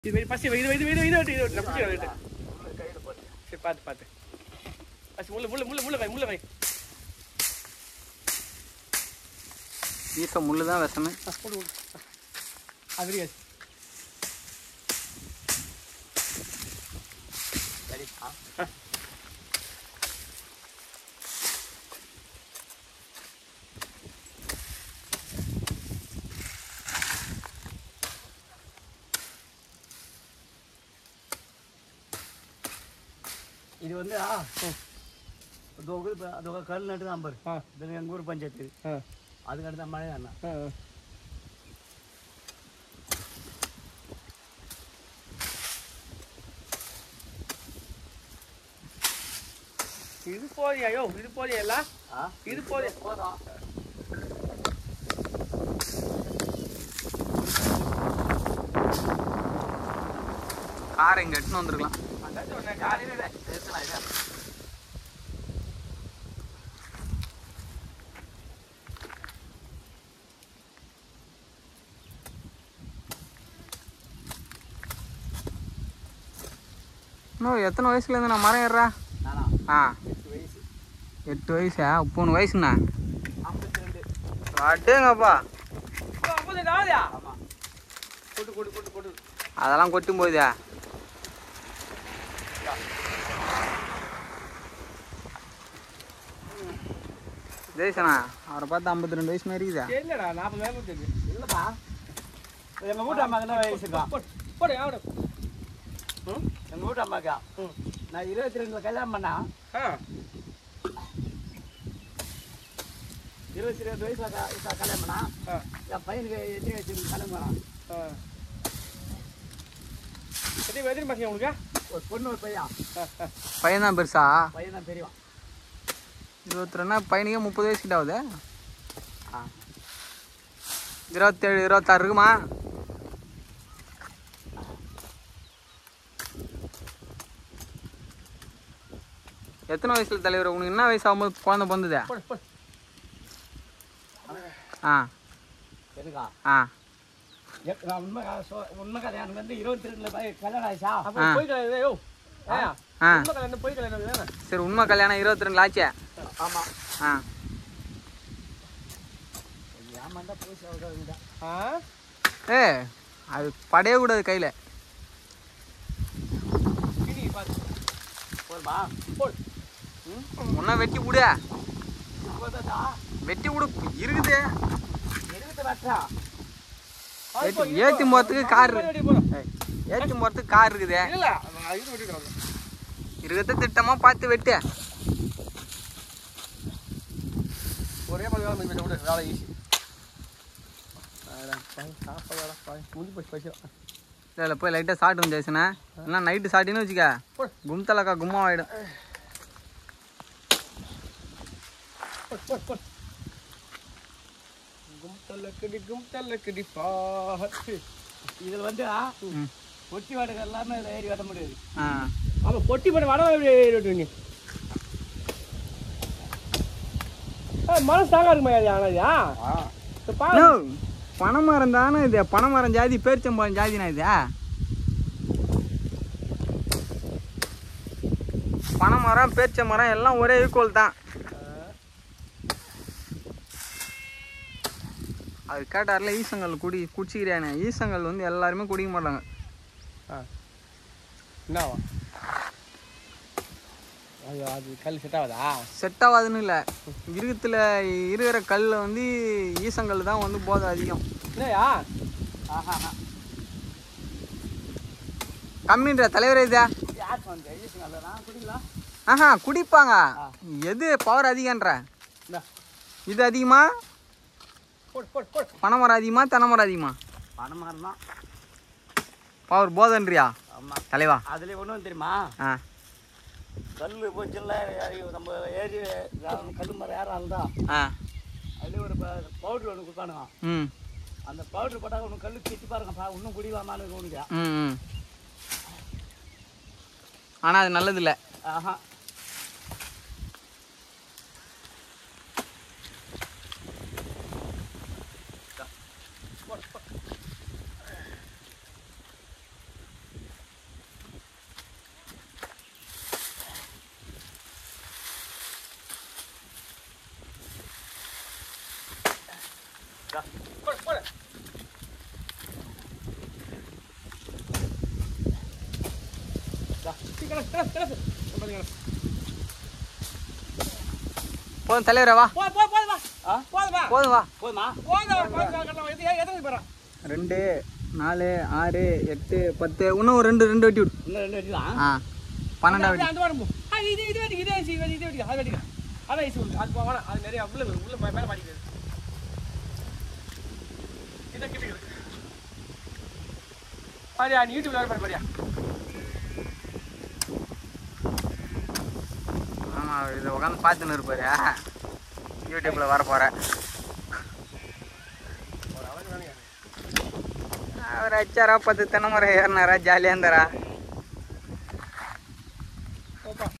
இது வெயிட் பசி weight weight weight weight weight நம்ம பிடிச்சி வெயிட் சரி பார்த்து பார்த்து பசி முள்ள முள்ள முள்ள முள்ள வை முள்ள வை ஈச முள்ளு தான் விஷமே ஆ, போடு போடு அது தெரியாது இது வந்து ஆ இதோ இது அதோ கல் நட்டு தான் பாரு ஆ இது எங்கள் ஊர் பஞ்சாயத்து ஆ அதுக்கு அடுத்த மழை அண்ணா ஆ இது போதியா யோ இது போதியா எல்லாம் ஆ இது போதியா போதும் காரை இங்கே எட்டுன்னு வந்துருக்கலாம் அதான் சொன்னேன் காலையில பேசலாம் இதை இன்னும் எத்தனை வயசுலேருந்து நான் மரம் ஏறுறா நானா ஆ எட்டு வயசு எட்டு வயசா மூணு வயசுண்ணா ஐம்பத்தி ரெண்டு அட்டேங்கப்பா ஐம்பது நாளையா ஆமாம் கொட்டு கொட்டு கொட்டு கொட்டு அதெல்லாம் கொட்டும் போகுதா ஜெய்சனா அவரை பார்த்து ஐம்பத்தி ரெண்டு வயசு மாதிரி இருக்குதா தெரியலடா நாற்பது வேலை தெரியுது இல்லைப்பா எங்கள் வீட்டு அம்மாக்கு தான் வயசு இருக்கான் போடு போடு ஆவிட ம் எங்கள் வீட்டு அம்மாக்கா ம் நான் இருபத்தி ரெண்டில் கல்யாணம் பண்ணா ஆ இருபத்தி ரெண்டு வயசில் க கல்யாணம் பண்ணா ஆ என் பையனுக்கு எத்தனை வயசு கல்யாணம் பண்ணான் ஆ எத்தனை எத்தனை பசங்க உங்களுக்கு ஒரு பொண்ணு ஒரு பையன் ஆ ஆ பையன் தான் பெருசா பையன் தான் தெரியும் இருபத்தி ரெண்டா பையனுக்கே முப்பது வயசு கிட்ட ஆகுது ஆ இருபத்தேழு இருபத்தாறு இருக்குமா எத்தனை வயசுல தலைவர் உனக்கு என்ன வயசு ஆகும்போது குழந்தை பிறந்ததா போடு போடு ஆ எனக்கா ஆ எப்- நான் உண்மை கதை சொ- உண்மை கதை எனக்கு வந்து இருபத்தி ரெண்டில் கல்யாணம் ஆயிடுச்சா அப்போ போய் கல்யாணம் யோ ஏயா ஆ உண்மை கல்யாணம் போய் கல்யாணம் வேணா சரி உண்மை கல்யாணம் இருபத்தி ரெண்டு ஆச்சே ஆமாம் ஆ ஏமாண்டா போய் சொல்கிறேன் ஆ ஏ அது படையே கூடாது கையில் கிணி பாத்து போதுமா போடு ஒன்றா வெட்டி விடு போதா வெட்டி விடு இருக்குது இருபத்தி லட்சா ஏத்தி- ஏத்தி போறதுக்கு கார் இருக்கு. ரெடி போறோம் ஏய், ஏற்றி போகிறதுக்கு கார் இருக்குது இல்ல நான் இது விட்டுக்கிறோம் இருக்கிறத திட்டமாக பார்த்து வெட்டு ஒரே மாதிரி வேலை முடிஞ்சு விடு வேலை ஈஸி சாப்பாடு பாய் முடிஞ்சு போச்சு பசி இல்லை போய் லைட்டாக சாப்பிட்டு ஜெய்சனே இல்லைனா நைட்டு சாட்டின்னு வச்சுக்க போடு. கும்தலக்கா கும்மா ஆகிடும் போடு போடு போடு கும்தலக்கடி கும்தலக்கடி பாத்து இதில் வந்து ம் ஒட்டி வாடகை எல்லாமே இதில் ஏறி வெட்ட முடியாது ஆ ஆமா பொட்டி பண்ண வட விட்டுருங்க மனசு தாங்க இருக்குமா அது ஆனாதியா நோ பனைமரம் தானே இது பனைமரம் ஜாதி பேரிச்சம்பழம் ஜாதினா இது பனைமரம் பேரிச்சமரம் எல்லாம் ஒரே ஈக்குவல் தான் அது கேட்டார்ல ஈசங்கல் குடி குடிச்சிக்கிறானே ஈசங்கல் வந்து எல்லாருமே குடிக்க மாட்டாங்க என்னவா ஐயோ அது கல் செட் ஆகுதா செட் ஆகாதுன்னு இல்லை இருக்கத்துல இருக்கிற கல்லில் வந்து ஈசங்கல் தான் வந்து போதை அதிகம் என்னயா ஆஹா கம்மின்ற தலைவர் இதா யார் சொன்னது ஈஸுங்க அதில் நான் குடிக்கலாம் ஆஹா குடிப்பாங்க ஆ. எது பவர் அதிகன்ற இந்தா இது அதிகமா போடு போடு போடு பனைமரம் அதிகமா தென்னைமரம் அதிகமா பணமாக தான் பவர் போதன்றியா ஆமாம் தலைவா அதுலேயே ஒன்றும் தெரியுமா ஆ கல் போச்சுல்ல நம்ம ஏறி கல் மரம் ஏறால் தான் ஆ அதுலேயே ஒரு பவுட்ரு ஒன்று கொடுப்பானுங்க ம் அந்த பவுட்ரு போட்டால் ஒன்று கல் கிட்டி பாருங்க பா இன்னும் குடிக்கலாமான்னு உனக்கு ம் ம் ஆனால் அது நல்லதில்லை ஆஹா போடு போடு தா, சீக்கிரம், கிளம்பு, கிளம்பு. பாத்தீங்களா? போதும் தலைவரே வா போ போ போதுமா ஆ போதுமா போதும் வா போதுமா போதும் போதும் கட்டலாம் எது எத்தனை போறோம் ரெண்டு நாலு ஆறு எட்டு பத்து இன்னும் ஒரு ரெண்டு ரெண்டு வெட்டி விடு இன்னும் ரெண்டு வெட்டிலாம் ஆ பன்னெண்டா வெட்டி அந்த வாரம் போ ஆ இது இது வெட்டி இது வெட்டி இது வெட்டி அது வெட்டிக்க அதான் ஈஸி உங்களுக்கு அது வேணாம் அது நிறைய உள்ள உள்ள மே- மேல மாட்டிக்கிறது இதை கிட்ட இருக்கு பாரியா நீ யூடியூப்ல வர பாரியா ஆமாம் இதை உட்காந்து பார்த்துன்னு இருப்பாரு யூடியூப்பில் வர போகிறேன் அவர் அச்சாரா பத்து தென்னை மரம் ஏறினாரா ஜாலியாக இருந்தாரா